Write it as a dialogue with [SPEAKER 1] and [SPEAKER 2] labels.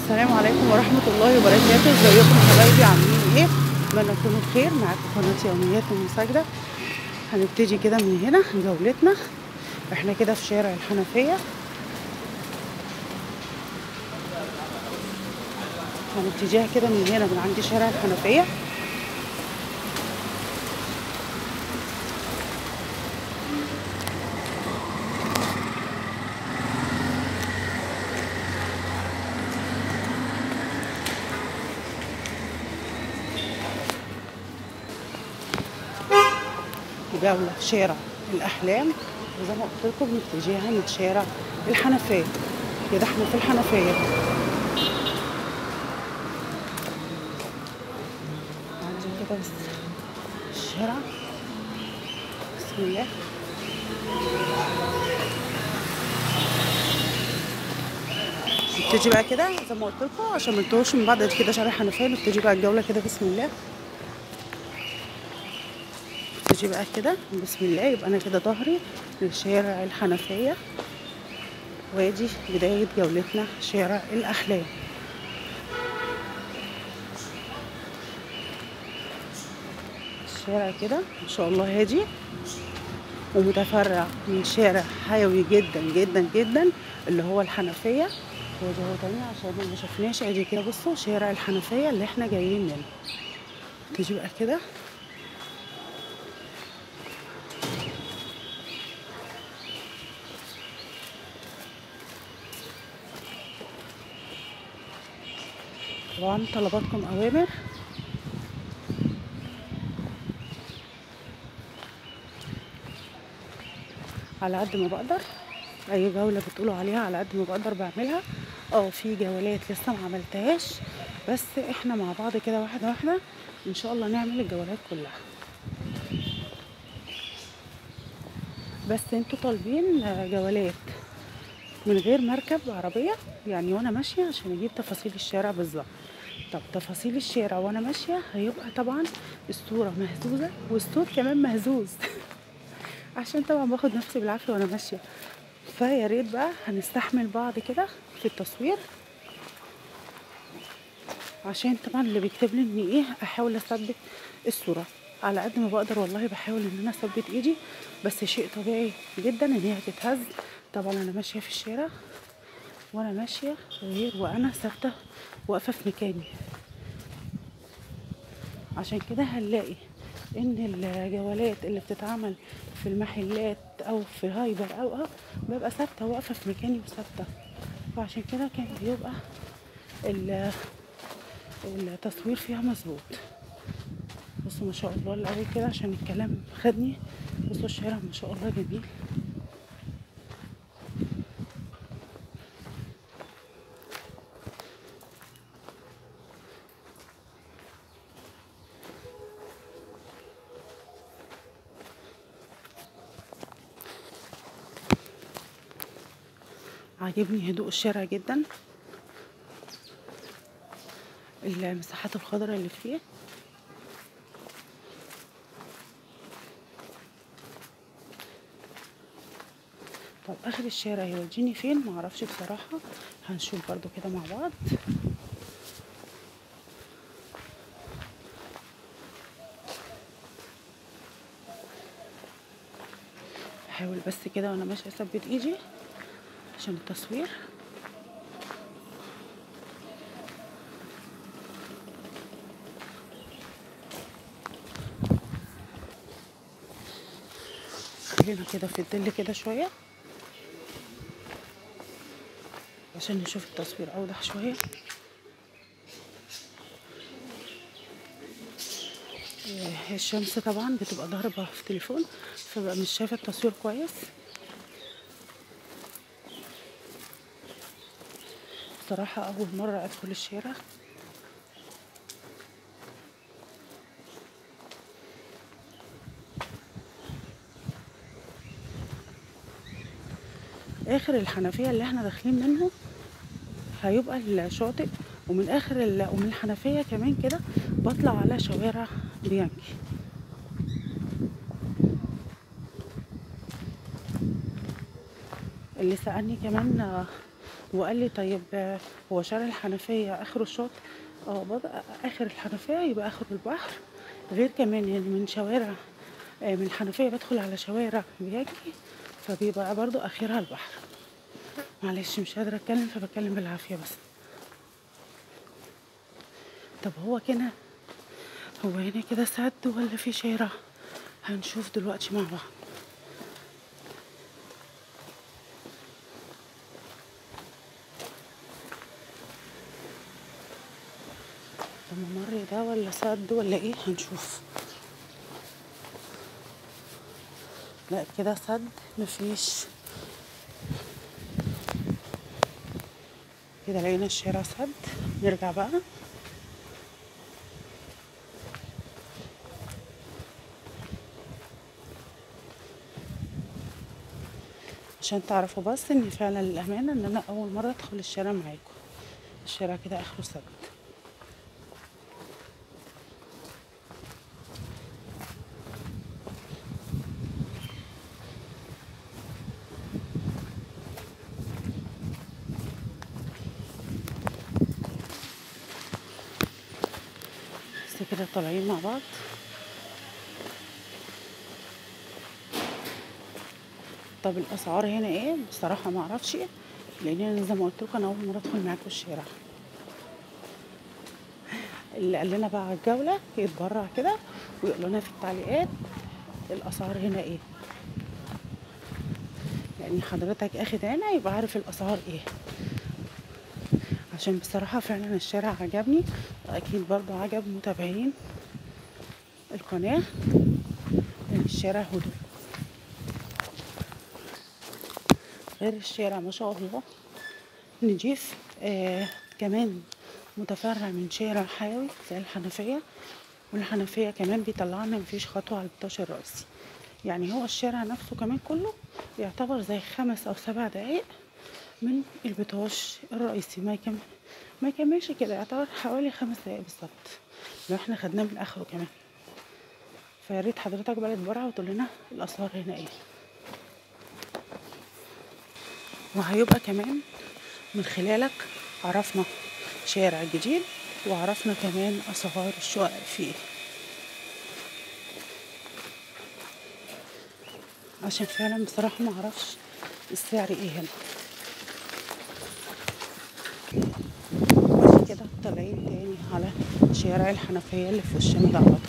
[SPEAKER 1] السلام عليكم ورحمة الله وبركاته ازيكم حبايبي عاملين ايه؟ اتمنى تكونوا بخير معاكم قناة يوميات المساجدة هنبتدي كده من هنا جولتنا احنا كده في شارع الحنفية هنبتديها كده من هنا من عند شارع الحنفية جولة في شارع الأحلام وزي ما قلت لكم بنتجهها من شارع الحنفية كده احنا في الحنفية عندي كده بس الشارع بسم الله نبتدي بقى كده زي ما قلت لكم عشان ما نتوهش من بعض كده شارع الحنفية نبتدي بقى الجولة كده بسم الله تيجي بقى كده بسم الله يبقى انا كده ظهري لشارع الحنفية وادي بداية جولتنا شارع الأحلام الشارع كده ما شاء الله هادي ومتفرع من شارع حيوي جدا جدا جدا اللي هو الحنفية وادي هو تاني عشان ما شفناش ادي كده بصوا شارع الحنفية اللي احنا جايين منه تيجي بقى كده طبعا طلباتكم اوامر على قد ما بقدر اي جوله بتقولوا عليها على قد ما بقدر بعملها اه في جولات لسه ما عملتهاش بس احنا مع بعض كده واحده واحده ان شاء الله نعمل الجولات كلها بس انتوا طالبين جولات من غير مركب عربية يعني وانا ماشية عشان اجيب تفاصيل الشارع بالظبط طب تفاصيل الشارع وانا ماشية هيبقى طبعا الصورة مهزوزة والصوت كمان مهزوز عشان طبعا باخد نفسي بالعافية وانا ماشية فيا ريت بقى هنستحمل بعض كده في التصوير عشان طبعا اللي بيكتب لي ان ايه احاول اثبت الصورة على قد ما بقدر والله بحاول ان انا اثبت ايدي بس شيء طبيعي جدا ان هي تتهز طبعا انا ماشيه في الشارع وانا ماشيه غير وانا ثابته واقفه في مكاني عشان كده هنلاقي ان الجولات اللي بتتعمل في المحلات او في هايبر او او ببقى ثابته واقفه في مكاني وثابته فعشان كده كان بيبقى التصوير فيها مظبوط بصوا ما شاء الله الاول كده عشان الكلام خدني بصوا الشارع ما شاء الله جميل عاجبني هدوء الشارع جدا المساحات الخضراء اللي فيه طب اخر الشارع هيوديني فين معرفش بصراحة هنشوف برضو كده مع بعض هحاول بس كده وانا ماشية اثبت ايدي عشان التصوير خلينا كده في الظل كده شوية عشان نشوف التصوير أوضح شوية الشمس طبعا بتبقى ضاربة في التليفون فبقى مش شايفة التصوير كويس بصراحة أول مرة أدخل الشارع اخر الحنفيه اللي احنا داخلين منه هيبقى الشاطئ ومن اخر ومن الحنفيه كمان كده بطلع على شوارع بيانكي اللي سألني كمان وقال لي طيب آه، هو شارع الحنفيه اخره الشاطئ اه بض- اخر الحنفيه يبقى اخر البحر غير كمان يعني من شوارع آه، من الحنفيه بدخل على شوارع بيجي فبيبقى برضو اخرها البحر معلش مش قادره اتكلم فبتكلم بالعافيه بس طب هو كده هو هنا كده سد ولا في شارع هنشوف دلوقتي مع بعض الممر ده ولا سد ولا ايه هنشوف لا كده سد مفيش كده لقينا الشارع سد نرجع بقى عشان تعرفوا بس ان فعلا الامانه ان انا اول مره ادخل الشارع معاكم الشارع كده اخره سد بس كده طالعين مع بعض طب الاسعار هنا ايه بصراحه ما اعرفش لان انا زي ما قلت لكم انا اول مره ادخل معاكم الشارع اللي قال لنا بقى على الجوله يتبرع كده ويقول لنا في التعليقات الاسعار هنا ايه يعني حضرتك اخد هنا يبقى عارف الاسعار ايه عشان بصراحة فعلا الشارع عجبني أكيد برضو عجب متابعين القناة لأن الشارع هدوء غير الشارع ما شاء الله نضيف آه كمان متفرع من شارع حيوي زي الحنفية والحنفية كمان بيطلعنا مفيش خطوة على البطاش الرئيسي يعني هو الشارع نفسه كمان كله يعتبر زي خمس أو سبع دقايق من البطاش الرئيسي ما يكمل ما يكملش كده يعتبر حوالي خمس دقايق بالظبط لو احنا خدناه من اخره كمان فيا ريت حضرتك بقى تبرع وتقول لنا الاسعار هنا ايه وهيبقى كمان من خلالك عرفنا شارع جديد وعرفنا كمان اسعار الشقق فيه عشان فعلا بصراحة ما اعرفش السعر ايه هنا وبعد كده طالعين تاني على شارع الحنفية اللي في وشنا ده على طول.